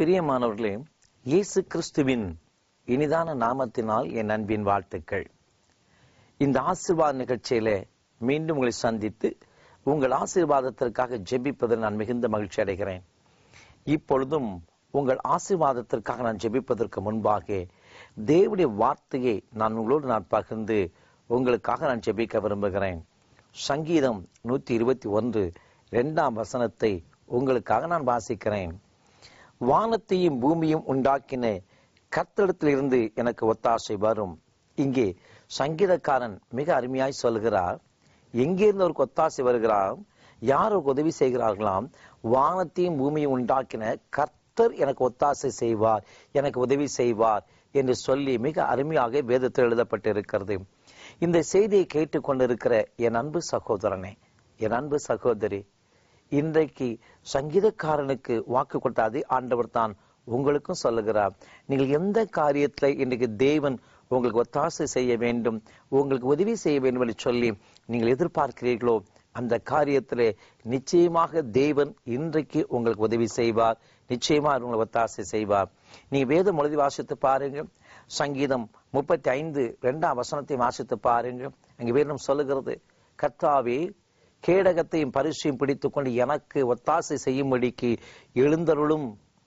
பிரியமானவர்களே இயேசு கிறிஸ்துவின் இனிதான நாமத்தினால் என் அன்பின் வாழ்த்துக்கள் இந்த ஆசீர்வாத நிகழ்ச்சியில மீண்டும் உங்களை சந்தித்து உங்கள் ஆசீர்வாதத்திற்காக ஜெபிப்பதில் நான் மிகுந்த மகிழ்ச்சி அடைகிறேன் இப்பொழுதும் உங்கள் ஆசீர்வாதத்திற்காக நான் ஜெபிப்பதற்கு முன்பாக தேவனுடைய வார்த்தையை நான் உங்களோடு நான் பகிர்ந்து உங்களுக்காக நான் ஜெபிக்க விரும்புகிறேன் சங்கீதம் நூத்தி இருபத்தி ஒன்று இரண்டாம் வசனத்தை உங்களுக்காக நான் வாசிக்கிறேன் வானத்தையும் பூமியும் உண்டாக்கின கர்த்தரிடத்திலிருந்து எனக்கு ஒத்தாசை வரும் இங்கே சங்கீதக்காரன் மிக அருமையாய் சொல்கிறார் எங்கிருந்து அவருக்கு ஒத்தாசை வருகிறார் யார் அவருக்கு உதவி செய்கிறார்களாம் வானத்தையும் பூமியும் உண்டாக்கின கர்த்தர் எனக்கு ஒத்தாசை செய்வார் எனக்கு உதவி செய்வார் என்று சொல்லி மிக அருமையாக வேதத்தில் எழுதப்பட்டிருக்கிறது இந்த செய்தியை கேட்டுக்கொண்டிருக்கிற என் அன்பு சகோதரனே என் அன்பு சகோதரி இன்றைக்கு சங்கீதக்காரனுக்கு வாக்கு கொடுத்தாது ஆண்டவர் தான் உங்களுக்கும் சொல்லுகிறார் நீங்கள் எந்த காரியத்துல இன்றைக்கு தேவன் உங்களுக்கு ஒத்தாசை செய்ய வேண்டும் உங்களுக்கு உதவி செய்ய வேண்டும் என்று சொல்லி நீங்கள் எதிர்பார்க்கிறீர்களோ அந்த காரியத்திலே நிச்சயமாக தேவன் இன்றைக்கு உங்களுக்கு உதவி செய்வார் நிச்சயமா உங்களுக்கு ஒத்தாசை செய்வார் நீ வேதம் எழுதி வாசித்து பாருங்க சங்கீதம் முப்பத்தி ஐந்து இரண்டாம் வசனத்தை வாசித்து பாருங்க அங்க வேதம் சொல்லுகிறது கர்த்தாவே கேடகத்தையும் பரிசையும் பிடித்துக் கொண்டு எனக்கு ஒத்தாசை செய்யும்படிக்கு எழுந்தருளும்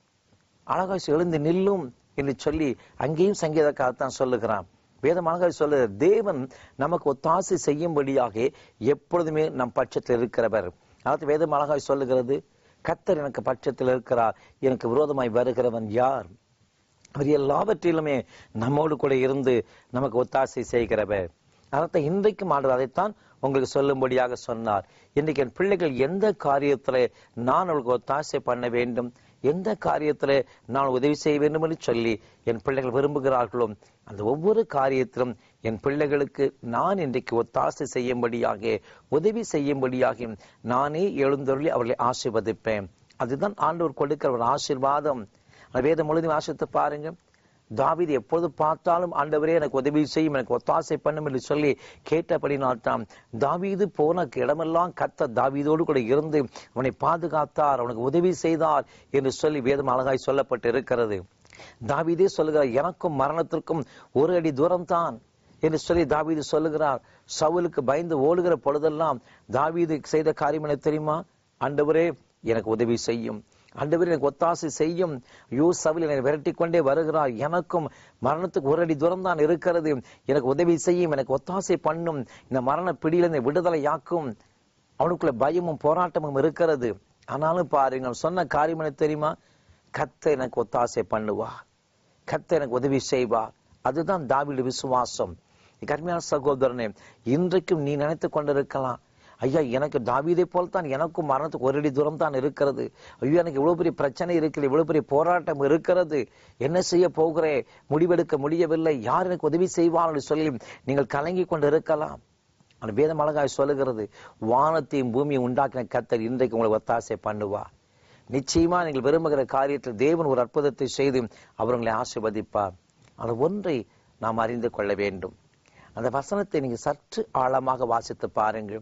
அழகாய் எழுந்து நில்லும் என்று சொல்லி அங்கேயும் சங்கீதக்காகத்தான் சொல்லுகிறான் வேதமாக சொல்ல தேவன் நமக்கு ஒத்தாசை செய்யும்படியாக எப்பொழுதுமே நம் பட்சத்தில் இருக்கிறவர் அதாவது வேதம் அழகாய் சொல்லுகிறது கத்தர் எனக்கு பட்சத்தில் இருக்கிறார் எனக்கு விரோதமாய் வருகிறவன் யார் அவர் எல்லாவற்றிலுமே நம்மோடு கூட இருந்து நமக்கு ஒத்தாசை செய்கிறவர் அதான் இன்றைக்கும் ஆண்டவர் அதைத்தான் உங்களுக்கு சொல்லும்படியாக சொன்னார் இன்றைக்கு என் பிள்ளைகள் எந்த காரியத்துல நான் அவளுக்கு ஒத்தாசை பண்ண வேண்டும் எந்த காரியத்துல நான் உதவி செய்ய வேண்டும் என்று சொல்லி என் பிள்ளைகள் விரும்புகிறார்களோ அந்த ஒவ்வொரு காரியத்திலும் என் பிள்ளைகளுக்கு நான் இன்றைக்கு ஒத்தாசை செய்யும்படியாக உதவி செய்யும்படியாக நானே எழுந்தருளி அவர்களை ஆசீர்வதிப்பேன் அதுதான் ஆண்டவர் கொடுக்கிற ஒரு ஆசீர்வாதம் வேதம் முழுதும் ஆசிரித்து பாருங்க தாவிது எப்பொழுது பார்த்தாலும் ஆண்டவரே எனக்கு உதவி செய்யும் எனக்கு ஒத்தாசை பண்ணும் என்று சொல்லி கேட்டபடினால்தான் தாவீது போன இடமெல்லாம் கத்த தாவீதோடு கூட இருந்து அவனை பாதுகாத்தார் அவனுக்கு உதவி செய்தார் என்று சொல்லி வேதம் அழகாய் சொல்லப்பட்டு இருக்கிறது தாவீதே சொல்லுகிறார் எனக்கும் மரணத்திற்கும் ஒரு அடி தூரம் தான் என்று சொல்லி தாவீது சொல்லுகிறார் சவுலுக்கு பயந்து ஓடுகிற பொழுதெல்லாம் தாவீது செய்த காரியம் என்ன தெரியுமா ஆண்டவரே எனக்கு உதவி செய்யும் ஆண்டவர் எனக்கு ஒத்தாசை செய்யும் யூ சவில் என்னை விரட்டி கொண்டே வருகிறார் எனக்கும் மரணத்துக்கு ஒரு அடி தூரம் தான் இருக்கிறது எனக்கு உதவி செய்யும் எனக்கு ஒத்தாசை பண்ணும் இந்த மரண பிடியிலிருந்து விடுதலையாக்கும் அவனுக்குள்ள பயமும் போராட்டமும் இருக்கிறது ஆனாலும் பாருங்க சொன்ன காரியம் என்ன தெரியுமா கத்த எனக்கு ஒத்தாசை பண்ணுவா கத்த எனக்கு உதவி செய்வா அதுதான் தாவிடு விசுவாசம் கர்மியான சகோதரனே இன்றைக்கும் நீ நினைத்து கொண்டிருக்கலாம் ஐயா எனக்கு தாவீதை போல் தான் எனக்கும் மரணத்துக்கு ஒரு அடி தூரம் தான் இருக்கிறது ஐயோ எனக்கு இவ்வளவு பெரிய பிரச்சனை இருக்கிறது இவ்வளவு பெரிய போராட்டம் இருக்கிறது என்ன செய்ய போகிறேன் முடிவெடுக்க முடியவில்லை யார் எனக்கு உதவி செய்வார்கள் சொல்லி நீங்கள் கலங்கி கொண்டு இருக்கலாம் அந்த வேதம் அழகாய் சொல்லுகிறது வானத்தையும் பூமியும் உண்டாக்கின கத்தர் இன்றைக்கு உங்களை ஒத்தாசை பண்ணுவா நிச்சயமா நீங்கள் விரும்புகிற காரியத்தில் தேவன் ஒரு அற்புதத்தை செய்து அவர் உங்களை ஆசிர்வதிப்பார் அந்த ஒன்றை நாம் அறிந்து கொள்ள வேண்டும் அந்த வசனத்தை நீங்க சற்று ஆழமாக வாசித்து பாருங்கள்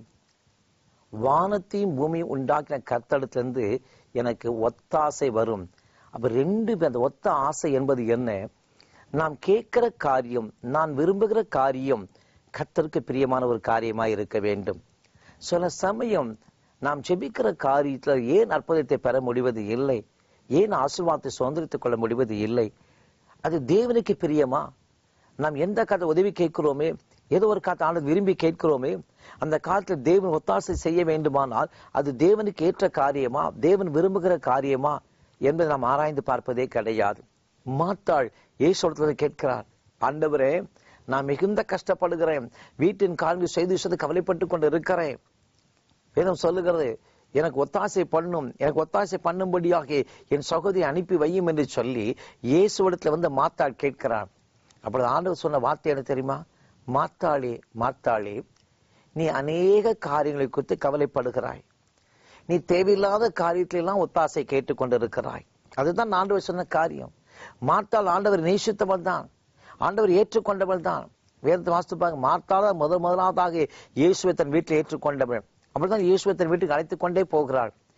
வானத்தையும் பூமியும் உண்டாக்கின கர்த்தடத்திலிருந்து எனக்கு ஒத்தாசை வரும் அப்ப ரெண்டு அந்த ஒத்த ஆசை என்பது என்ன நாம் கேட்கிற காரியம் நான் விரும்புகிற காரியம் கர்த்தருக்கு பிரியமான ஒரு காரியமா இருக்க வேண்டும் சில சமயம் நாம் செபிக்கிற காரியத்துல ஏன் அற்புதத்தை பெற முடிவது இல்லை ஏன் ஆசீர்வாதத்தை சுதந்திரித்துக் கொள்ள முடிவது இல்லை அது தேவனுக்கு பிரியமா நாம் எந்த கதை உதவி கேட்கிறோமே ஏதோ ஒரு காத்து ஆனது விரும்பி கேட்கிறோமே அந்த காலத்தில் தேவன் ஒத்தாசை செய்ய வேண்டுமானால் அது தேவனுக்கு ஏற்ற காரியமா தேவன் விரும்புகிற காரியமா என்பதை நாம் ஆராய்ந்து பார்ப்பதே கிடையாது மாத்தாள் ஏசோடத்துல கேட்கிறார் ஆண்டவரே நான் மிகுந்த கஷ்டப்படுகிறேன் வீட்டின் கால்கள் செய்து விஷயத்தை கவலைப்பட்டு கொண்டு இருக்கிறேன் வேதம் சொல்லுகிறது எனக்கு ஒத்தாசை பண்ணும் எனக்கு ஒத்தாசை பண்ணும்படியாக என் சகோதரி அனுப்பி வையும் என்று சொல்லி இயேசுவிடத்துல வந்து மாத்தாள் கேட்கிறார் அப்பொழுது ஆண்டவர் சொன்ன வார்த்தை என்ன தெரியுமா மாத்தாளே மாத்தாளே நீ அநேக காரியங்களை குறித்து கவலைப்படுகிறாய் நீ தேவையில்லாத காரியத்திலெல்லாம் ஒத்தாசை கேட்டுக்கொண்டிருக்கிறாய் அதுதான் ஆண்டவர் சொன்ன காரியம் மாத்தாள் ஆண்டவர் நேசித்தவள் தான் ஆண்டவர் ஏற்றுக்கொண்டவள் தான் வேதத்தை வாசிப்பாங்க மாத்தாள முதல் முதலாவதாக இயேசுவை தன் வீட்டில் ஏற்றுக்கொண்டவள் அப்படிதான் இயேசுவை தன் வீட்டுக்கு அழைத்துக் கொண்டே போகிறாள்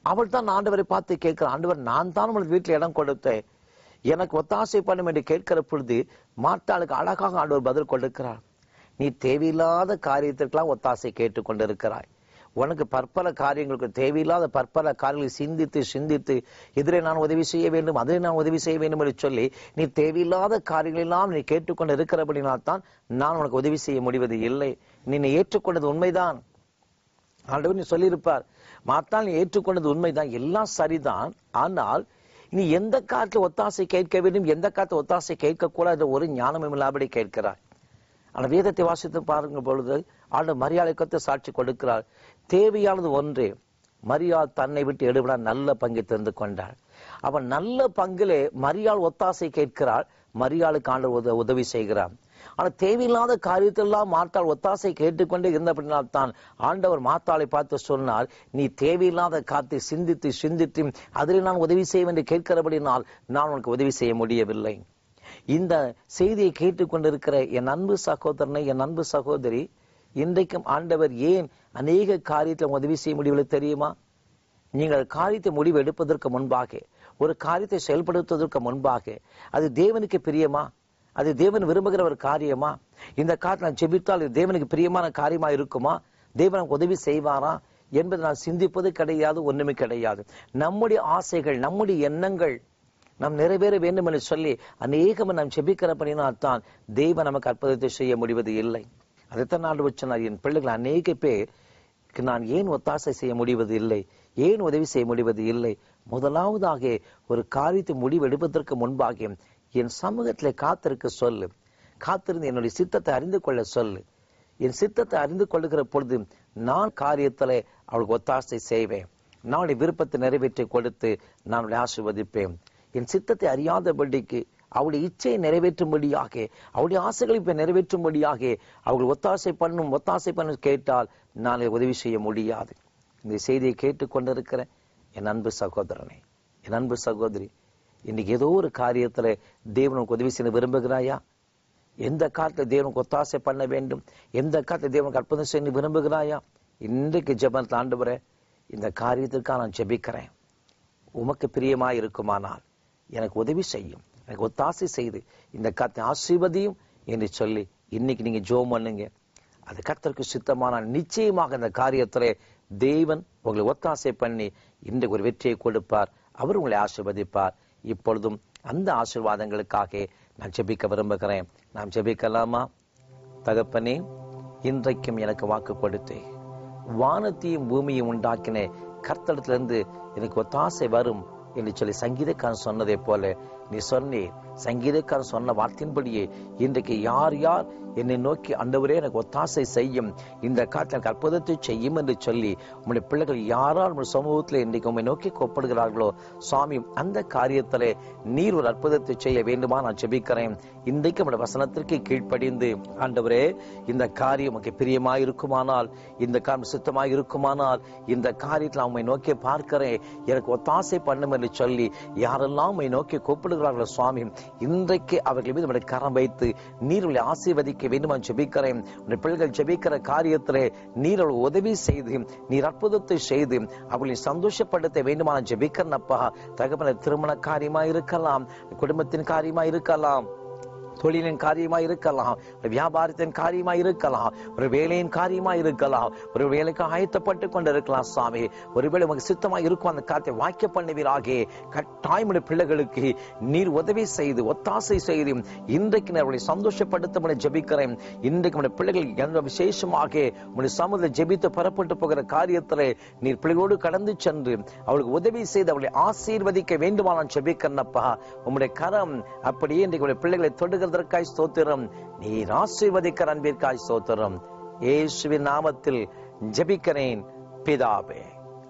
அவள் தான் ஆண்டவரை பார்த்து கேட்கிறான் ஆண்டவர் நான் தான் உங்களுக்கு வீட்டில் இடம் கொடுத்தேன் எனக்கு ஒத்தாசை பண்ணும் என்று கேட்கிற பொழுது மாட்டாளுக்கு அழகாக ஆண்டவர் பதில் கொடுக்கிறார் நீ தேவையில்லாத காரியத்திற்கெல்லாம் ஒத்தாசை கேட்டுக்கொண்டிருக்கிறாய் உனக்கு பற்பல காரியங்களுக்கு தேவையில்லாத பற்பல காரியங்களை சிந்தித்து சிந்தித்து எதிரே நான் உதவி செய்ய வேண்டும் அதிலே நான் உதவி செய்ய வேண்டும் என்று சொல்லி நீ தேவையில்லாத காரியங்களெல்லாம் நீ கேட்டுக்கொண்டு இருக்கிறபடினால் தான் நான் உனக்கு உதவி செய்ய முடிவது இல்லை நீ என்னை ஏற்றுக்கொண்டது உண்மைதான் ஆண்டவர் நீ சொல்லியிருப்பார் மாத்தால் நீ ஏற்றுக்கொண்டது உண்மைதான் எல்லாம் சரிதான் ஆனால் நீ எந்த காலத்துல ஒத்தாசை கேட்க வேண்டும் எந்த காலத்துல ஒத்தாசை கேட்கக்கூடாது ஒரு ஞானமும் இல்லாபடி கேட்கிறார் ஆனா வேதத்தை வாசித்து பாருங்க பொழுது ஆண்டு மரியாதை கத்து சாட்சி கொடுக்கிறார் தேவையானது ஒன்றே மரியாள் தன்னை விட்டு எடுபட நல்ல பங்கை தெரிந்து கொண்டாள் அவன் நல்ல பங்கிலே மரியாள் ஒத்தாசை கேட்கிறாள் மரியாளுக்கு ஆண்டு உத உதவி செய்கிறான் ஆனா தேவையில்லாத காரியத்தெல்லாம் மாத்தாள் ஒத்தாசை கேட்டுக்கொண்டே இருந்தபடினால் தான் ஆண்டவர் மாத்தாளை பார்த்து சொன்னார் நீ தேவையில்லாத காத்தை சிந்தித்து சிந்தித்து அதில் நான் உதவி செய்வேன் என்று கேட்கிறபடினால் நான் உனக்கு உதவி செய்ய முடியவில்லை இந்த செய்தியை கேட்டுக்கொண்டிருக்கிற என் அன்பு சகோதரனை என் அன்பு சகோதரி இன்றைக்கும் ஆண்டவர் ஏன் அநேக காரியத்தில் உதவி செய்ய முடியவில்லை தெரியுமா நீங்கள் காரியத்தை முடிவு எடுப்பதற்கு முன்பாக ஒரு காரியத்தை செயல்படுத்துவதற்கு முன்பாக அது தேவனுக்கு பிரியமா அது தேவன் விரும்புகிற ஒரு காரியமா இந்த காரியத்தை நான் ஜெபித்தால் இது தேவனுக்கு பிரியமான காரியமா இருக்குமா தேவன் நமக்கு உதவி செய்வாரா என்பதை நான் சிந்திப்பது கிடையாது ஒண்ணுமே கிடையாது நம்முடைய ஆசைகள் நம்முடைய எண்ணங்கள் நாம் நிறைவேற வேண்டும் என்று சொல்லி அநேகம் நாம் செபிக்கிறபடினால் தான் தேவன் நமக்கு அற்புதத்தை செய்ய முடிவது இல்லை அதைத்தான் நான் சொன்னார் என் பிள்ளைகள் அநேக பேர் நான் ஏன் ஒத்தாசை செய்ய முடிவது இல்லை ஏன் உதவி செய்ய முடிவது இல்லை முதலாவதாக ஒரு காரியத்தை முடிவெடுப்பதற்கு முன்பாக என் சமூகத்திலே காத்திருக்க சொல்லு காத்திருந்து என்னுடைய சித்தத்தை அறிந்து கொள்ள சொல்லு என் சித்தத்தை அறிந்து கொள்ளுகிற பொழுது நான் காரியத்திலே அவளுக்கு ஒத்தாசை செய்வேன் நான் விருப்பத்தை நிறைவேற்றி கொடுத்து நான் அவளை ஆசிர்வதிப்பேன் என் சித்தத்தை அறியாதபடிக்கு அவளுடைய இச்சையை நிறைவேற்றும்படியாக அவளுடைய ஆசைகளை இப்ப நிறைவேற்றும்படியாக அவர்கள் ஒத்தாசை பண்ணும் ஒத்தாசை பண்ணும் கேட்டால் நான் உதவி செய்ய முடியாது இந்த செய்தியை கேட்டுக்கொண்டிருக்கிற என் அன்பு சகோதரனே என் அன்பு சகோதரி இன்னைக்கு ஏதோ ஒரு காரியத்துல தேவனுக்கு உதவி செய்ய விரும்புகிறாயா எந்த காலத்துல தேவனுக்கு ஒத்தாசை பண்ண வேண்டும் எந்த காலத்துல தேவனுக்கு அற்புதம் செய்ய விரும்புகிறாயா இன்றைக்கு ஜெபம் தாண்டுகிற இந்த காரியத்திற்காக நான் ஜெபிக்கிறேன் உமக்கு பிரியமா இருக்குமானால் எனக்கு உதவி செய்யும் எனக்கு ஒத்தாசை செய்து இந்த கத்தை ஆசீர்வதியும் என்று சொல்லி இன்னைக்கு நீங்க ஜோம் பண்ணுங்க அது கர்த்தருக்கு சித்தமான நிச்சயமாக இந்த காரியத்திலே தேவன் உங்களை ஒத்தாசை பண்ணி இன்றைக்கு ஒரு வெற்றியை கொடுப்பார் அவர் உங்களை ஆசீர்வதிப்பார் இப்பொழுதும் அந்த ஆசீர்வாதங்களுக்காக நான் ஜெபிக்க விரும்புகிறேன் நாம் ஜெபிக்கலாமா தகப்பனே இன்றைக்கும் எனக்கு வாக்கு கொடுத்தே வானத்தையும் பூமியும் உண்டாக்கின கர்த்தடத்திலிருந்து எனக்கு ஒத்தாசை வரும் என்று சொல்லி சங்கீதக்காரன் சொன்னதை போல நீ சொன்னீர் சங்கீதக்காரன் சொன்ன வார்த்தையின்படியே இன்றைக்கு யார் யார் என்னை நோக்கி அண்டவரே எனக்கு ஒத்தாசை செய்யும் இந்த காலத்தில் எனக்கு அற்புதத்தை செய்யும் என்று சொல்லி உங்களுடைய பிள்ளைகள் யாரால் உங்களுடைய சமூகத்தில் இன்றைக்கு உண்மை நோக்கி கூப்பிடுகிறார்களோ சுவாமி அந்த காரியத்திலே நீர் ஒரு அற்புதத்தை செய்ய வேண்டுமா நான் ஜெபிக்கிறேன் இன்றைக்கு நம்முடைய வசனத்திற்கு கீழ்ப்படிந்து ஆண்டவரே இந்த காரியம் உமக்கு பிரியமாய் இருக்குமானால் இந்த காரியம் சுத்தமாய் இருக்குமானால் இந்த காரியத்தில் உண்மை நோக்கி பார்க்கிறேன் எனக்கு ஒத்தாசை பண்ணும் என்று சொல்லி யாரெல்லாம் உண்மை நோக்கி கூப்பிடுகிறார்களோ சுவாமி இன்றைக்கு அவர்கள் மீது நம்முடைய கரம் வைத்து நீர் உங்களை ஆசீர்வதிக்க வேண்டும் என்று ஜெபிக்கிறேன் உடைய பிள்ளைகள் ஜெபிக்கிற காரியத்திலே நீர் அவர்கள் உதவி செய்து நீர் அற்புதத்தை செய்து அவர்களை சந்தோஷப்படுத்த வேண்டுமான ஜெபிக்கிறனப்பா தகப்பன திருமண காரியமா இருக்கலாம் குடும்பத்தின் காரியமா இருக்கலாம் தொழிலின் காரியமா இருக்கலாம் ஒரு வியாபாரத்தின் காரியமா இருக்கலாம் ஒரு வேலையின் காரியமா இருக்கலாம் ஒரு வேலைக்கு ஆயத்தப்பட்டு கொண்டு இருக்கலாம் சாமி ஒருவேளை உங்க சித்தமா இருக்கும் அந்த காரியத்தை வாக்கிய பண்ணுவீராக கட்டாயமுடைய பிள்ளைகளுக்கு நீர் உதவி செய்து ஒத்தாசை செய்து இன்றைக்கு நான் அவர்களை சந்தோஷப்படுத்த முடிய ஜெபிக்கிறேன் இன்றைக்கு நம்முடைய பிள்ளைகள் எந்த விசேஷமாக உங்களுடைய சமூகத்தில் ஜெபித்து பெறப்பட்டு போகிற காரியத்திலே நீர் பிள்ளைகளோடு கடந்து சென்று அவளுக்கு உதவி செய்து அவளை ஆசீர்வதிக்க வேண்டுமா நான் ஜெபிக்கிறேனப்பா உம்முடைய கரம் அப்படியே இன்றைக்கு உடைய பிள்ளைகளை தொடுகிறதற்காய் ஸ்தோத்திரம் நீர் ஆசீர்வதிக்கிற அன்பிற்காய் ஸ்தோத்திரம் இயேசுவின் நாமத்தில் ஜெபிக்கிறேன் பிதாவே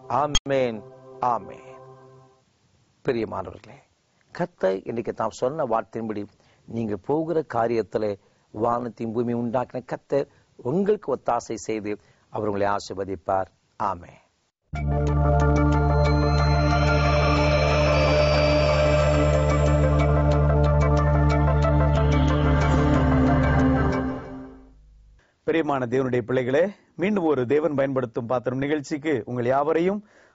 ஆமென் ஆமென் பிரியமானவர்களே கத்த இன்னைக்கு தாம் சொன்ன வார்த்தையின்படி நீங்க போகிற காரியத்துல வானத்தையும் பூமி உண்டாக்கின கத்தர் உங்களுக்கு ஒத்தாசை செய்து அவர் உங்களை ஆசிர்வதிப்பார் ஆமே பிரியமான தேவனுடைய பிள்ளைகளே மீண்டும் ஒரு தேவன் பயன்படுத்தும் பாத்திரம் நிகழ்ச்சிக்கு உங்கள் யாவரையும்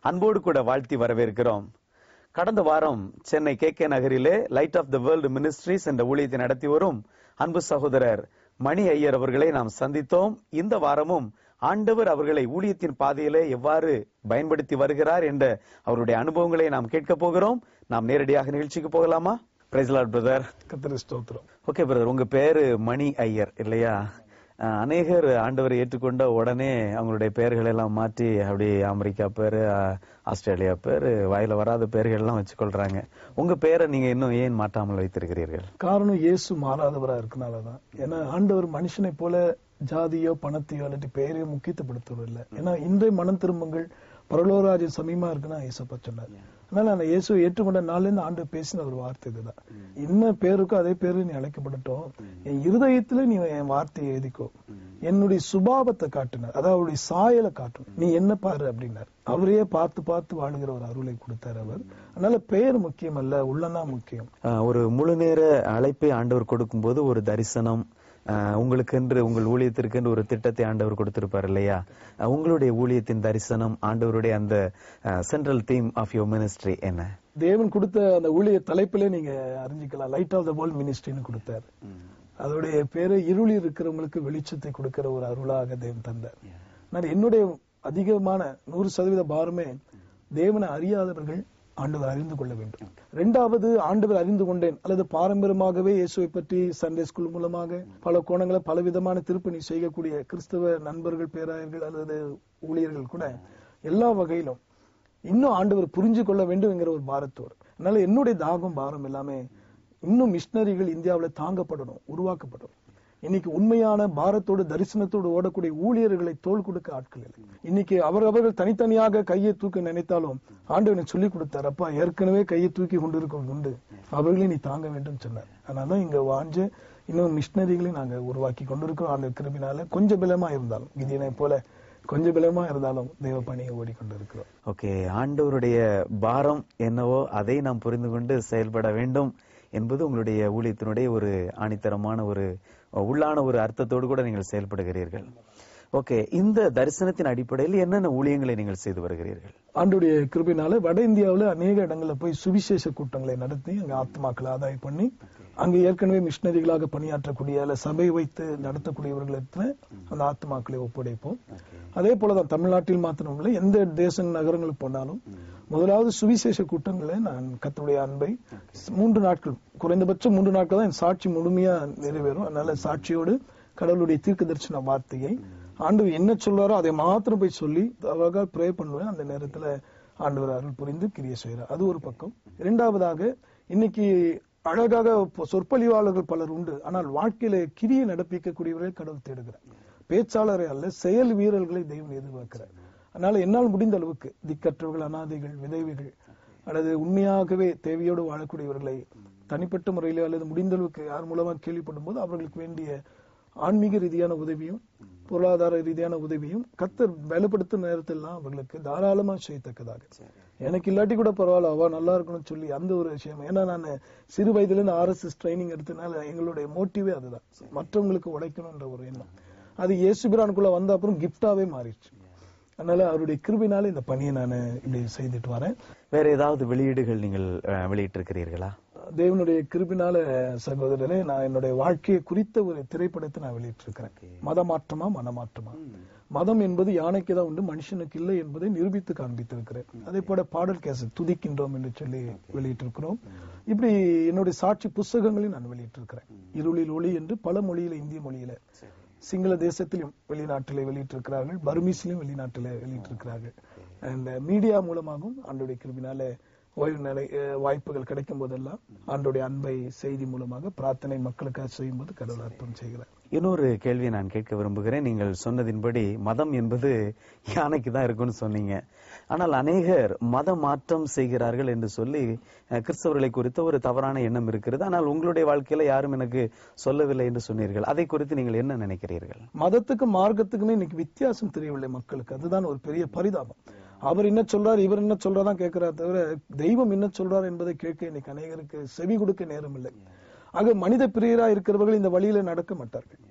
அன்போடு கூட வாழ்த்தி வரவேற்கிறோம் கடந்த வாரம் சென்னை கே கே நகரிலே light of the world ministries என்ற ஊழியத்தை நடத்தி வரும் அன்பு சகோதரர் மணி ஐயர் அவர்களை நாம் சந்தித்தோம் இந்த வாரமும் ஆண்டவர் அவர்களை ஊழியத்தின் பாதையிலே எவ்வாறு பயன்படுத்தி வருகிறார் என்ற அவருடைய அனுபவங்களை நாம் கேட்க போகிறோம் நாம் நேரடியாக நிகழ்ச்சிக்கு போகலாமா பிரைஸ்லாட் பிரதர் கத்திர ஸ்தோத்திரம் ஓகே பிரதர் உங்க பேரு மணி ஐயர் இல்லையா அஹ், அநேகர் ஆண்டவரை ஏற்றுக்கொண்ட உடனே அவங்களுடைய பெயர்கள் எல்லாம் மாற்றி அப்படி அமெரிக்கா பேரு அஹ், ஆஸ்திரேலியா பேரு வாயில வராத பெயர்கள் எல்லாம் வச்சுக்கொள்றாங்க உங்க பேரை நீங்க இன்னும் ஏன் மாற்றாமல் வைத்திருக்கிறீர்கள் காரணம் இயேசு மாறாதவரா இருக்கனாலதான் ஏன்னா ஆண்டவர் மனுஷனை போல ஜாதியோ பணத்தையோ இல்லாட்டி பெயரையோ முக்கியத்துவப்படுத்துவது இல்லை ஏன்னா இன்றைய மனம் திரும்புங்கள் பரலோராஜ்யம் சமீபமா இருக்குன்னா இயேசப்பா சொன்னார் அதனால அந்த இயேசுவை ஏற்றுக்கொண்ட நாள்ல இருந்து ஆண்டு பேசின ஒரு வார்த்தை இதுதான் என்ன பேருக்கோ அதே பேரு நீ அழைக்கப்படட்டும் என் இருதயத்துல நீ என் வார்த்தையை எழுதிக்கோ என்னுடைய சுபாவத்தை காட்டினார் அதாவது அவருடைய சாயலை காட்டணும் நீ என்ன பாரு அப்படின்னார் அவரையே பார்த்து பார்த்து வாழுகிற ஒரு அருளை கொடுத்தார் அவர் அதனால பெயர் முக்கியம் அல்ல உள்ளம்தான் முக்கியம் அஹ், ஒரு முழு நேர அழைப்பை ஆண்டவர் கொடுக்கும்போது ஒரு தரிசனம் அஹ், உங்களுக்கென்று உங்கள் ஊழியத்திற்கென்று ஒரு திட்டத்தை ஆண்டவர் கொடுத்திருப்பார் இல்லையா அஹ், உங்களுடைய ஊழியத்தின் தரிசனம் ஆண்டவருடைய அந்த central theme of your ministry என்ன தேவன் கொடுத்த அந்த ஊழிய தலைப்பிலே நீங்க அறிஞ்சிக்கலாம் லைட் ஆஃப் த வேர்ல்ட் மினிஸ்ட்ரின்னு கொடுத்தார் அதோடைய பேரு இருளில் இருக்கிறவங்களுக்கு வெளிச்சத்தை கொடுக்கிற ஒரு அருளாக தேவன் தந்தார் நான் என்னுடைய அதிகமான நூறு சதவீத பாரமே தேவனை அறியாதவர்கள் ஆண்டவர் அறிந்து கொள்ள வேண்டும் இரண்டாவது ஆண்டவர் அறிந்து கொண்டேன் அல்லது பாரம்பரியமாகவே இயேசுவை பற்றி சண்டே ஸ்கூல் மூலமாக பல கோணங்களை பலவிதமான திருப்பணி செய்யக்கூடிய கிறிஸ்தவ நண்பர்கள் பேராயர்கள் அல்லது ஊழியர்கள் கூட எல்லா வகையிலும் இன்னும் ஆண்டவர் புரிஞ்சு கொள்ள வேண்டும் என்கிற ஒரு பாரத்தோடு அதனால என்னுடைய தாகம் பாரம் எல்லாமே இன்னும் மிஷினரிகள் இந்தியாவில் தாங்கப்படணும் உருவாக்கப்படணும் இன்னைக்கு உண்மையான பாரத்தோடு தரிசனத்தோடு ஓடக்கூடிய ஊழியர்களை தோள் கொடுக்க ஆட்கள் இல்லை இன்னைக்கு அவரவர்கள் தனித்தனியாக கையை தூக்க நினைத்தாலும் ஆண்டவனை சொல்லி கொடுத்தார் அப்பா ஏற்கனவே கையை தூக்கி கொண்டிருக்கும் உண்டு அவர்களை நீ தாங்க வேண்டும் சொன்னார் அதனால இங்க வாஞ்ச இன்னும் மிஷினரிகளை நாங்க உருவாக்கி கொண்டிருக்கிறோம் ஆண்டு கிருமினால கொஞ்சம் பலமா இருந்தாலும் கிதியனை போல கொஞ்சம் பலமா இருந்தாலும் தெய்வ பணியை ஓடிக்கொண்டிருக்கிறோம் ஓகே ஆண்டவருடைய பாரம் என்னவோ அதை நாம் புரிந்து கொண்டு செயல்பட வேண்டும் என்பது உங்களுடைய ஊழியத்தினுடைய ஒரு ஆணித்தரமான ஒரு உள்ளான ஒரு அர்த்தத்தோடு கூட நீங்கள் செயல்படுகிறீர்கள் ஓகே இந்த தரிசனத்தின் அடிப்படையில் என்னென்ன ஊழியங்களை நீங்கள் செய்து வருகிறீர்கள் ஆண்டுடைய கிருபையினால வட இந்தியாவுல அநேக இடங்கள்ல போய் சுவிசேஷ கூட்டங்களை நடத்தி அங்க ஆத்மாக்களை ஆதாயம் பண்ணி அங்க ஏற்கனவே மிஷினரிகளாக பணியாற்றக்கூடிய அல்ல சபை வைத்து நடத்தக்கூடியவர்களிடத்துல அந்த ஆத்மாக்களை ஒப்படைப்போம் அதே போலதான் தமிழ்நாட்டில் மாத்திரம் இல்லை எந்த தேச நகரங்களுக்கு போனாலும் முதலாவது சுவிசேஷ கூட்டங்களை நான் கத்துடைய அன்பை மூன்று நாட்கள் குறைந்தபட்சம் மூன்று நாட்கள் தான் என் சாட்சி முழுமையா நிறைவேறும் அதனால சாட்சியோடு கடவுளுடைய தீர்க்க தரிசன வார்த்தையை ஆண்டவர் என்ன சொல்றாரோ அதை மாத்திரம் போய் சொல்லி அவர்கள் ப்ரே பண்ணுவேன் அந்த நேரத்துல ஆண்டவர் அருள் புரிந்து கிரியை செய்யறார் அது ஒரு பக்கம் இரண்டாவதாக இன்னைக்கு அழகாக பொ- சொற்பொழிவாளர்கள் பலர் உண்டு ஆனால் வாழ்க்கையில கிரியை நடப்பிக்கக்கூடியவர்களை கடவுள் தேடுகிறார் பேச்சாளரை அல்ல செயல் வீரர்களை தெய்வம் எதிர்பார்க்கிறார் அதனால என்னால் முடிந்த அளவுக்கு திக்கற்றவர்கள் அனாதைகள் விதவைகள் அல்லது உண்மையாகவே தேவையோடு வாழக்கூடியவர்களை தனிப்பட்ட முறையிலோ அல்லது முடிந்த அளவுக்கு யார் மூலமா கேள்விப்படும் போது அவர்களுக்கு வேண்டிய ஆன்மீக ரீதியான உதவியும் பொருளாதார ரீதியான உதவியும் கத்தர் பலப்படுத்தும் நேரத்திலாம் அவர்களுக்கு தாராளமா செய்யத்தக்கதாக எனக்கு இல்லாட்டி கூட பரவாயில்ல அவ நல்லா இருக்கணும்னு சொல்லி அந்த ஒரு விஷயம் ஏன்னா நான் சிறு வயதுல இருந்து ஆர்எஸ்எஸ் ட்ரைனிங் எடுத்தனால எங்களுடைய மோட்டிவே அதுதான் மற்றவங்களுக்கு உழைக்கணும்ன்ற ஒரு எண்ணம் அது இயேசுபிரானுக்குள்ள வந்த அப்புறம் கிஃப்டாவே மாறிடுச்சு அதனால அவருடைய கிருபினால இந்த பணியை நான் இப்படி செய்துட்டு வரேன் வேற ஏதாவது வெளியீடுகள் நீங்கள் அஹ், வெளியிட்டிருக்கிறீர்களா தேவனுடைய கிருபினால சகோதரரே நான் என்னுடைய வாழ்க்கையை குறித்த ஒரு திரைப்படத்தை நான் வெளியிட்டிருக்கிறேன் மதமாற்றமா மனமாற்றமா மதம் என்பது யானைக்கு தான் உண்டு மனுஷனுக்கு இல்லை என்பதை நிரூபித்து காண்பித்திருக்கிறேன் அதே போல பாடல் கேசட் துதிக்கின்றோம் என்று சொல்லி வெளியிட்டிருக்கிறோம் இப்படி என்னுடைய சாட்சி புஸ்தகங்களையும் நான் வெளியிட்டிருக்கிறேன் இருளில் ஒளி என்று பல மொழியில இந்திய மொழியில சிங்கள தேசத்திலும் வெளிநாட்டிலே வெளியிட்டிருக்கிறார்கள் பர்மீஸ்லயும் வெளிநாட்டிலே வெளியிட்டிருக்கிறார்கள் அண்ட் மீடியா மூலமாகவும் ஆண்டுடைய கிருபினால ஓய்வு நிலை அஹ், வாய்ப்புகள் கிடைக்கும் போதெல்லாம் ஆண்டுடைய அன்பை செய்தி மூலமாக பிரார்த்தனை மக்களுக்காக செய்யும்போது கடவுள் அர்ப்பணம் செய்கிறார் இன்னொரு கேள்வியை நான் கேட்க விரும்புகிறேன் நீங்கள் சொன்னதின்படி மதம் என்பது யானைக்கு தான் இருக்கும்னு சொன்னீங்க ஆனால் அநேகர் மத மாற்றம் செய்கிறார்கள் என்று சொல்லி அஹ், கிறிஸ்தவர்களை குறித்த ஒரு தவறான எண்ணம் இருக்கிறது ஆனால் உங்களுடைய வாழ்க்கையில யாரும் எனக்கு சொல்லவில்லை என்று சொன்னீர்கள் அதை குறித்து நீங்கள் என்ன நினைக்கிறீர்கள் மதத்துக்கும் மார்க்கத்துக்குமே இன்னைக்கு வித்தியாசம் தெரியவில்லை மக்களுக்கு அதுதான் ஒரு பெரிய பரிதாபம் அவர் என்ன சொல்றார் இவர் என்ன சொல்றாதான் கேட்கிறார் தவிர தெய்வம் என்ன சொல்றார் என்பதை கேட்க இன்னைக்கு அநேகருக்கு செவி கொடுக்க நேரம் இல்லை ஆக மனித பிரியரா இருக்கிறவர்கள் இந்த வழியில நடக்க மாட்டார்கள்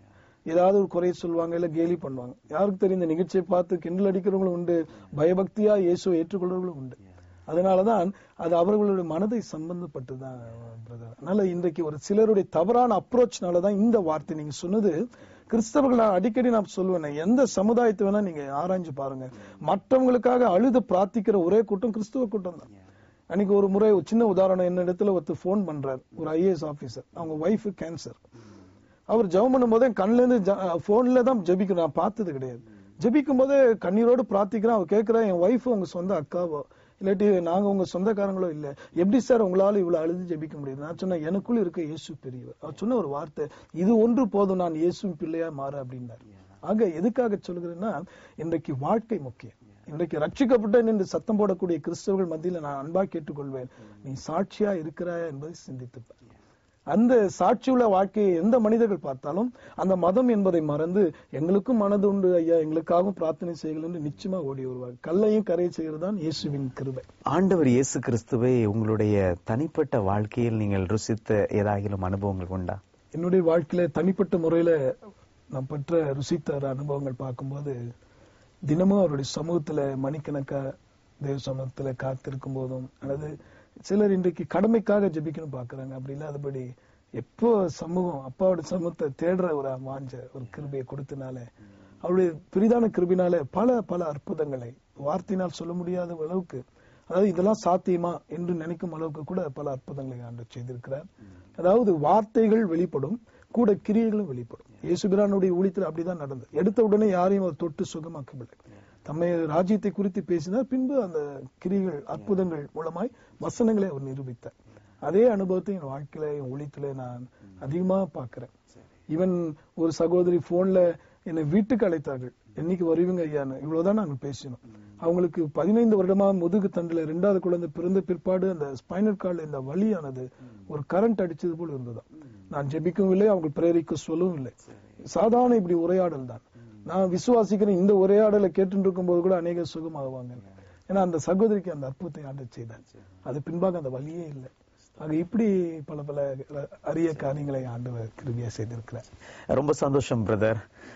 ஏதாவது ஒரு குறைய சொல்லுவாங்க இல்ல கேலி பண்ணுவாங்க யாருக்கு தெரியும் இந்த நிகழ்ச்சியை பார்த்து கிண்டல் அடிக்கிறவங்களும் உண்டு பயபக்தியா இயேசுவை ஏற்றுக்கொள்றவங்களும் உண்டு அதனாலதான் அது அவர்களுடைய மனதை சம்பந்தப்பட்டுதான் பிரதர் அதனால இன்றைக்கு ஒரு சிலருடைய தவறான அப்ரோச்னாலதான் இந்த வார்த்தை நீங்க சொன்னது கிறிஸ்தவர்கள் நான் அடிக்கடி நான் சொல்லுவேன் எந்த சமுதாயத்தை வேணா நீங்க ஆராய்ஞ்சு பாருங்க மற்றவங்களுக்காக அழுது பிரார்த்திக்கிற ஒரே கூட்டம் கிறிஸ்துவ கூட்டம் தான் அன்னைக்கு ஒரு முறை ஒரு சின்ன உதாரணம் என்ன இடத்துல ஒருத்தர் ஃபோன் பண்றாரு ஒரு ஐஏஎஸ் ஆபீசர் அவங்க ஒய்ஃபு கேன்சர் அவர் ஜெபம் பண்ணும்போதே கண்ணுல இருந்து போன்ல தான் ஜெபிக்கணும் நான் பார்த்தது கிடையாது ஜெபிக்கும் போதே கண்ணீரோடு பிரார்த்திக்கிறேன் அவர் கேட்கிறா என் ஒய்ஃப் உங்க சொந்த அக்காவோ இல்லாட்டி நாங்க உங்க சொந்தக்காரங்களோ இல்ல எப்படி சார் உங்களால இவ்வளவு அழுது ஜெபிக்க முடியுது நான் சொன்னேன் எனக்குள்ள இருக்க இயேசு பெரியவர் அவர் சொன்ன ஒரு வார்த்தை இது ஒன்று போதும் நான் இயேசுவின் பிள்ளையா மாற அப்படின்னாரு ஆக எதுக்காக சொல்கிறேன்னா இன்றைக்கு வாழ்க்கை முக்கியம் இன்றைக்கு ரட்சிக்கப்பட்டேன் என்று சத்தம் போடக்கூடிய கிறிஸ்தவர்கள் மத்தியில நான் அன்பா கேட்டுக்கொள்வேன் நீ சாட்சியா இருக்கிறாயா என்பதை சிந்தித்துப்பார் அந்த சாட்சியுள்ள வாழ்க்கையை எந்த மனிதர்கள் பார்த்தாலும் அந்த மதம் என்பதை மறந்து எங்களுக்கும் மனது உண்டு ஐயா எங்களுக்காகவும் பிரார்த்தனை செய்யுங்கள் என்று நிச்சயமா ஓடி வருவார் கல்லையும் கரையை செய்கிறது தான் இயேசுவின் கிருபை ஆண்டவர் இயேசு கிறிஸ்துவை உங்களுடைய தனிப்பட்ட வாழ்க்கையில் நீங்கள் ருசித்த ஏதாகிலும் அனுபவங்கள் உண்டா என்னுடைய வாழ்க்கையில தனிப்பட்ட முறையில நான் பெற்ற ருசித்த அனுபவங்கள் பார்க்கும்போது தினமும் அவருடைய சமூகத்துல மணிக்கணக்கா தேவ சமூகத்துல காத்திருக்கும் போதும் அல்லது சிலர் இன்றைக்கு கடமைக்காக ஜெபிக்கணும் பாக்குறாங்க அப்படி இல்லாதபடி எப்போ சமூகம் அப்பாவோட சமூகத்தை தேடுற ஒரு வாஞ்ச ஒரு கிருபையை கொடுத்தனால அவருடைய பெரிதான கிருபினால பல பல அற்புதங்களை வார்த்தையினால் சொல்ல முடியாத அளவுக்கு அதாவது இதெல்லாம் சாத்தியமா என்று நினைக்கும் அளவுக்கு கூட பல அற்புதங்களை ஆண்டு செய்திருக்கிறார் அதாவது வார்த்தைகள் வெளிப்படும் கூட கிரியைகளும் வெளிப்படும் இயேசுபிரானுடைய ஊழியத்தில் அப்படிதான் நடந்தது எடுத்த உடனே யாரையும் அவர் தொட்டு சுகமாக்கவில்லை தம்மை ராஜ்யத்தை குறித்து பேசினார் பின்பு அந்த கிரிகள் அற்புதங்கள் மூலமாய் வசனங்களை அவர் நிரூபித்தார் அதே அனுபவத்தை என் வாழ்க்கையில என் ஊழியத்துல நான் அதிகமா பாக்குறேன் ஈவன் ஒரு சகோதரி போன்ல என்னை வீட்டுக்கு அழைத்தார்கள் என்னைக்கு வருவீங்க ஐயான்னு இவ்வளவுதான் நாங்கள் பேசினோம் அவங்களுக்கு பதினைந்து வருடமா முதுகு தண்டுல ரெண்டாவது குழந்தை பிறந்த பிற்பாடு அந்த ஸ்பைனல் கார்டு இந்த வலியானது ஒரு கரண்ட் அடிச்சது போல இருந்ததாம் நான் ஜெபிக்கவும் இல்லை அவங்க பிரேரிக்க சொல்லவும் இல்லை சாதாரண இப்படி உரையாடல் தான் நான் விசுவாசிக்கிறேன் இந்த உரையாடலை கேட்டு இருக்கும் போது கூட அநேக சுகமாகுவாங்க ஏன்னா அந்த சகோதரிக்கு அந்த அற்புதத்தை ஆண்டு செய்தார் அது பின்பாக அந்த வழியே இல்லை ஆக இப்படி பல பல அரிய காரியங்களை ஆண்டவர் கிருபியா செய்திருக்கிறார் ரொம்ப சந்தோஷம் பிரதர்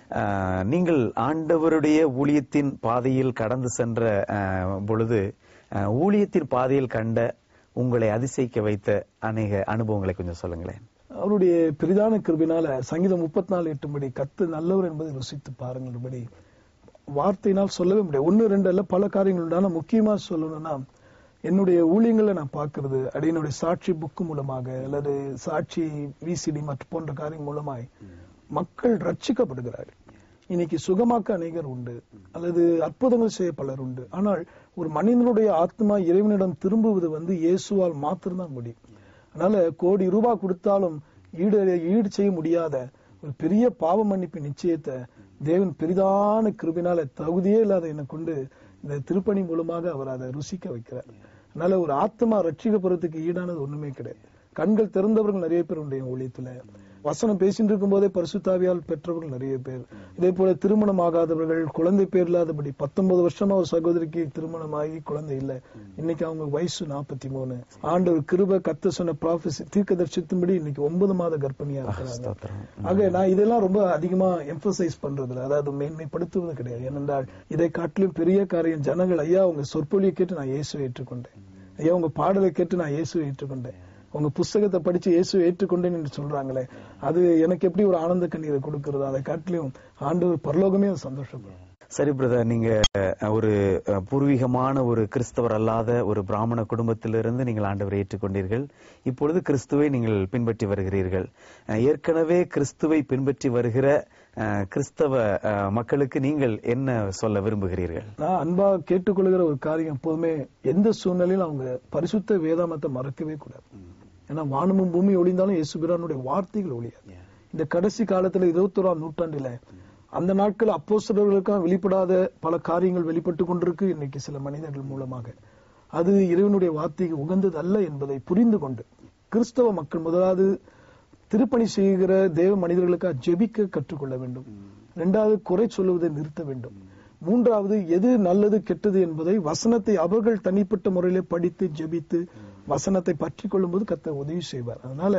நீங்கள் ஆண்டவருடைய ஊழியத்தின் பாதையில் கடந்து சென்ற அஹ், பொழுது அஹ், ஊழியத்தின் பாதையில் கண்ட உங்களை அதிசயிக்க வைத்த அநேக அனுபவங்களை கொஞ்சம் சொல்லுங்களேன் அவருடைய பெரிதான கிருபினால சங்கீதம் முப்பத்தி நாலு எட்டும்படி கத்து நல்லவர் என்பதை ருசித்து பாருங்கள்படி வார்த்தையினால் சொல்லவே முடியாது ஒன்னு ரெண்டு அல்ல பல காரியங்கள் உண்டு ஆனா முக்கியமா சொல்லணும்னா என்னுடைய ஊழியங்களை நான் பார்க்கிறது அடியனுடைய சாட்சி புக்கு மூலமாக அல்லது சாட்சி விசிடி மற்ற போன்ற காரியம் மூலமாய் மக்கள் ரட்சிக்கப்படுகிறார்கள் இன்னைக்கு சுகமாக்க அநேகர் உண்டு அல்லது அற்புதங்கள் செய்ய பலர் உண்டு ஆனால் ஒரு மனிதனுடைய ஆத்மா இறைவனிடம் திரும்புவது வந்து இயேசுவால் மாத்திரம்தான் முடியும் அதனால கோடி ரூபாய் கொடுத்தாலும் ஈடு ஈடு செய்ய முடியாத ஒரு பெரிய பாவ மன்னிப்பு நிச்சயத்தை தேவன் பெரிதான கிருபினால தகுதியே இல்லாத என்னை கொண்டு இந்த திருப்பணி மூலமாக அவர் அதை ருசிக்க வைக்கிறார் அதனால ஒரு ஆத்மா ரட்சிக்கப்படுறதுக்கு ஈடானது ஒண்ணுமே கிடையாது கண்கள் திறந்தவர்கள் நிறைய பேர் உண்டு என் ஊழியத்துல வசனம் பேசிட்டு இருக்கும் போதே பரிசுத்தாவியால் பெற்றவர்கள் நிறைய பேர் இதே போல திருமணம் ஆகாதவர்கள் குழந்தை பேர் இல்லாதபடி பத்தொன்பது வருஷமா ஒரு சகோதரிக்கு திருமணம் ஆகி குழந்தை இல்ல இன்னைக்கு அவங்க வயசு நாற்பத்தி மூணு ஆண்டு கிருப கத்த சொன்ன ப்ராஃபஸி தீர்க்க தரிசித்தும்படி இன்னைக்கு ஒன்பது மாத கர்ப்பிணியா இருக்கிறாங்க ஸ்தோத்திரம். ஆக நான் இதெல்லாம் ரொம்ப அதிகமா எம்பசைஸ் பண்றதுல அதாவது மேன்மைப்படுத்துவது கிடையாது ஏனென்றால் இதை காட்டிலும் பெரிய காரியம் ஜனங்கள் ஐயா உங்க சொற்பொழியை கேட்டு நான் இயேசுவை ஏற்றுக்கொண்டேன் ஐயா உங்க பாடலை கேட்டு நான் இயேசுவை ஏற்றுக்கொண்டேன் உங்க புஸ்தகத்தை படிச்சு இயேசுவை ஏற்றுக்கொண்டேன் என்று சொல்றாங்களே அது எனக்கு எப்படி ஒரு ஆனந்த கண்ணீரை கொடுக்கிறது அதை காட்டிலும் ஆண்டவர் பரலோகமே அது சந்தோஷப்படும் சரி பிரதர் நீங்க அஹ், ஒரு அஹ், பூர்வீகமான ஒரு கிறிஸ்தவர் அல்லாத ஒரு பிராமண குடும்பத்திலிருந்து நீங்கள் ஆண்டவரை ஏற்றுக்கொண்டீர்கள் இப்பொழுது கிறிஸ்துவை நீங்கள் பின்பற்றி வருகிறீர்கள் அஹ், ஏற்கனவே கிறிஸ்துவை பின்பற்றி வருகிற அஹ், கிறிஸ்தவ அஹ், மக்களுக்கு நீங்கள் என்ன சொல்ல விரும்புகிறீர்கள் நான் அன்பா கேட்டுக்கொள்கிற ஒரு காரியம் எப்போதுமே எந்த சூழ்நிலையிலும் அவங்க பரிசுத்த வேதாமத்தை மறக்கவே கூடாது ஏன்னா வானமும் பூமி ஒளிந்தாலும் இயேசுபிரானுடைய வார்த்தைகள் ஒளியாது இந்த கடைசி காலத்துல இருபத்தோராம் நூற்றாண்டுல அந்த நாட்கள் அப்போஸ்தலர்களுக்காக வெளிப்படாத பல காரியங்கள் வெளிப்பட்டு கொண்டிருக்கு இன்னைக்கு சில மனிதர்கள் மூலமாக அது இறைவனுடைய வார்த்தைக்கு உகந்தது அல்ல என்பதை புரிந்து கொண்டு கிறிஸ்தவ மக்கள் முதலாவது திருப்பணி செய்கிற தேவ மனிதர்களுக்காக ஜெபிக்க கற்றுக்கொள்ள வேண்டும் இரண்டாவது குறை சொல்லுவதை நிறுத்த வேண்டும் மூன்றாவது எது நல்லது கெட்டது என்பதை வசனத்தை அவர்கள் தனிப்பட்ட முறையிலே படித்து ஜெபித்து வசனத்தை பற்றி கொள்ளும்போது கத்த உதவி செய்வார் அதனால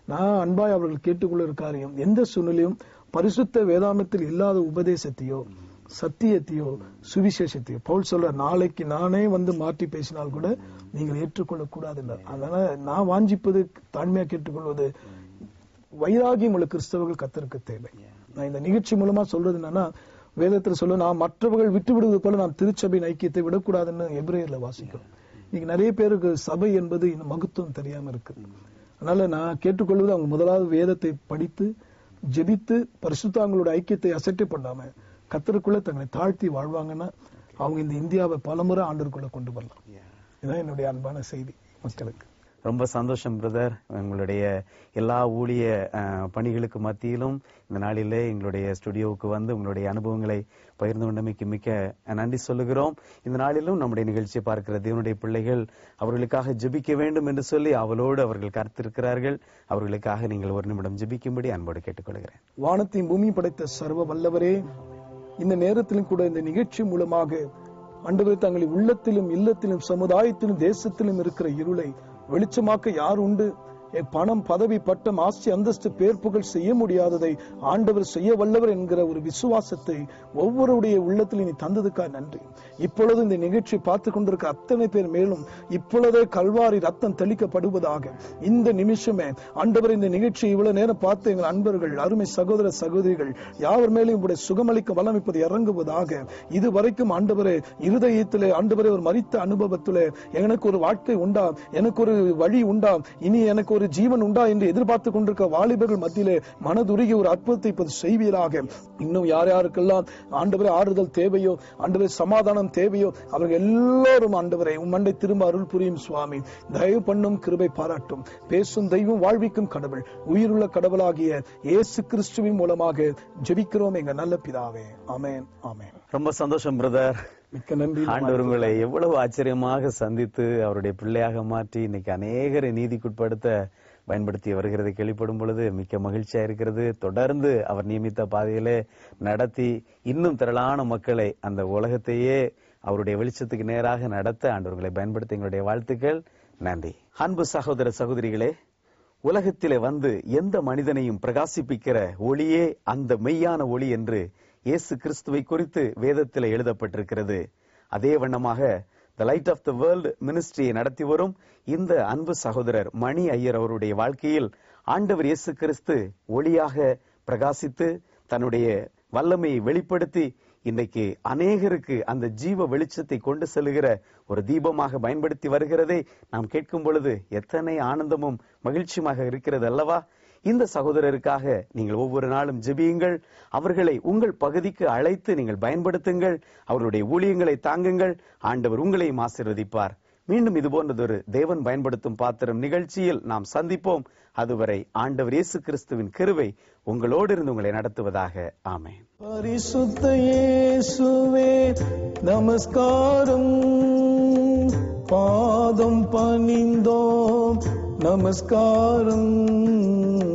நான் அன்பாய் அவர்கள் கேட்டுக்கொள்ள காரியம் எந்த சூழ்நிலையும் பரிசுத்த வேதாமத்தில் இல்லாத உபதேசத்தையோ சத்தியத்தையோ சுவிசேஷத்தையோ பவுல் சொல்ற நாளைக்கு நானே வந்து மாற்றி பேசினால் கூட நீங்கள் ஏற்றுக்கொள்ள கூடாது அதனால நான் வாஞ்சிப்பது தாழ்மையா கேட்டுக்கொள்வது வைராகியம் உள்ள கிறிஸ்தவர்கள் கத்தருக்கு தேவை நான் இந்த நிகழ்ச்சி மூலமா சொல்றது என்னன்னா வேதத்துல சொல்ல நான் மற்றவர்கள் விட்டு விடுவது போல நாம் திருச்சபையின் ஐக்கியத்தை விடக்கூடாதுன்னு எபிரேயர்ல வாசிக்கிறோம் இன்னைக்கு நிறைய பேருக்கு சபை என்பது இன்னும் மகத்துவம் தெரியாம இருக்கு அதனால நான் கேட்டுக்கொள்வது அவங்க முதலாவது வேதத்தை படித்து ஜெபித்து பரிசுத்தாங்களோட ஐக்கியத்தை அசட்டை பண்ணாம கத்தருக்குள்ள தங்களை தாழ்த்தி வாழ்வாங்கன்னா அவங்க இந்த இந்தியாவை பலமுறை ஆண்டிற்குள்ள கொண்டு வரலாம் இதுதான் என்னுடைய அன்பான செய்தி மக்களுக்கு ரொம்ப சந்தோஷம் பிரதர் உங்களுடைய எல்லா ஊழிய அஹ், பணிகளுக்கு மத்தியிலும் இந்த நாளிலே எங்களுடைய ஸ்டுடியோவுக்கு வந்து உங்களுடைய அனுபவங்களை பகிர்ந்து கொண்டமைக்கு மிக்க நன்றி சொல்லுகிறோம் இந்த நாளிலும் நம்முடைய நிகழ்ச்சியை பார்க்கிற தேவனுடைய பிள்ளைகள் அவர்களுக்காக ஜெபிக்க வேண்டும் என்று சொல்லி அவளோடு அவர்கள் கருத்திருக்கிறார்கள் அவர்களுக்காக நீங்கள் ஒரு நிமிடம் ஜெபிக்கும்படி அன்போடு கேட்டுக்கொள்கிறேன் வானத்தையும் பூமி படைத்த சர்வ வல்லவரே இந்த நேரத்திலும் கூட இந்த நிகழ்ச்சி மூலமாக ஆண்டவரே தங்களின் உள்ளத்திலும் இல்லத்திலும் சமுதாயத்திலும் தேசத்திலும் இருக்கிற இருளை வெளிச்சமாக்க யார் உண்டு எ, பணம் பதவி பட்டம் ஆஸ்தி அந்தஸ்து பேர் புகழ் செய்ய முடியாததை ஆண்டவர் செய்ய வல்லவர் என்கிற ஒரு விசுவாசத்தை ஒவ்வொருடைய உள்ளத்தில் நீ தந்ததுக்காக நன்றி இப்பொழுது இந்த நிகழ்ச்சி பார்த்து கொண்டிருக்க அத்தனை பேர் மேலும் இப்பொழுதே கல்வாரி ரத்தம் தெளிக்கப்படுவதாக இந்த நிமிஷமே ஆண்டவர் இந்த நிகழ்ச்சி இவ்வளவு நேரம் பார்த்து எங்கள் அன்பர்கள் அருமை சகோதர சகோதரிகள் யாவர் மேலும் உங்களுடைய சுகமளிக்க வல்லமைப்பது இறங்குவதாக இதுவரைக்கும் ஆண்டவரே இருதயத்திலே ஆண்டவரே ஒரு மரித்த அனுபவத்திலே எனக்கு ஒரு வாழ்க்கை உண்டா எனக்கு ஒரு வழி உண்டா இனி எனக்கு ஒரு ஜீவன் உண்டா என்று எதிர்பார்த்து கொண்டிருக்க வாலிபர்கள் மத்தியிலே மனதுருகி ஒரு அற்புதத்தை இப்போது செய்வீராக இன்னும் யார் யாருக்கெல்லாம் ஆண்டவரே ஆறுதல் தேவையோ ஆண்டவரே சமாதானம் தேவையோ அவர்கள் எல்லோரும் ஆண்டவரை உம்மண்டை திரும்ப அருள் புரியும் சுவாமி தயவு பண்ணும் கிருபை பாராட்டும் பேசும் தெய்வம் வாழ்விக்கும் கடவுள் உயிருள்ள கடவுளாகிய இயேசு கிறிஸ்துவின் மூலமாக ஜெபிக்கிறோம் எங்க நல்ல பிதாவே ஆமென் ஆமென் ரொம்ப சந்தோஷம் பிரதர் மிக்க நன்றி ஆண்டவர் உங்களை எவ்வளவு ஆச்சரியமாக சந்தித்து அவருடைய பிள்ளையாக மாற்றி இன்னைக்கு அநேகரை நீதிக்குட்படுத்த பயன்படுத்தி வருகிறதை கேள்விப்படும் பொழுது மிக்க மகிழ்ச்சியா இருக்கிறது தொடர்ந்து அவர் நியமித்த பாதையிலே நடத்தி இன்னும் திரளான மக்களை அந்த உலகத்தையே அவருடைய வெளிச்சத்துக்கு நேராக நடத்த ஆண்டவர்களை பயன்படுத்தி எங்களுடைய வாழ்த்துக்கள் நன்றி அன்பு சகோதர சகோதரிகளே உலகத்திலே வந்து எந்த மனிதனையும் பிரகாசிப்பிக்கிற ஒளியே அந்த மெய்யான ஒளி என்று இயேசு கிறிஸ்துவை குறித்து வேதத்தில் எழுதப்பட்டிருக்கிறது அதே வண்ணமாக the light of the world மினிஸ்ட்ரியை நடத்தி வரும் இந்த அன்பு சகோதரர் மணி ஐயர் அவருடைய வாழ்க்கையில் ஆண்டவர் இயேசு கிறிஸ்து ஒளியாக பிரகாசித்து தன்னுடைய வல்லமையை வெளிப்படுத்தி இன்றைக்கு அநேகருக்கு அந்த ஜீவ வெளிச்சத்தை கொண்டு செல்லுகிற ஒரு தீபமாக பயன்படுத்தி வருகிறதை நாம் கேட்கும் பொழுது எத்தனை ஆனந்தமும் மகிழ்ச்சியுமாக இருக்கிறது அல்லவா இந்த சகோதரருக்காக நீங்கள் ஒவ்வொரு நாளும் ஜெபியுங்கள் அவர்களை உங்கள் பகுதிக்கு அழைத்து நீங்கள் பயன்படுத்துங்கள் அவருடைய ஊழியங்களை தாங்குங்கள் ஆண்டவர் உங்களையும் ஆசீர்வதிப்பார் மீண்டும் இது போன்றதொரு தேவன் பயன்படுத்தும் பாத்திரம் நிகழ்ச்சியில் நாம் சந்திப்போம் அதுவரை ஆண்டவர் இயேசு கிறிஸ்துவின் கிருவை உங்களோடு இருந்து உங்களை நடத்துவதாக ஆமென் பரிசுத்த இயேசுவே நமஸ்காரம் பாதம் பணிந்தோம் நமஸ்காரம்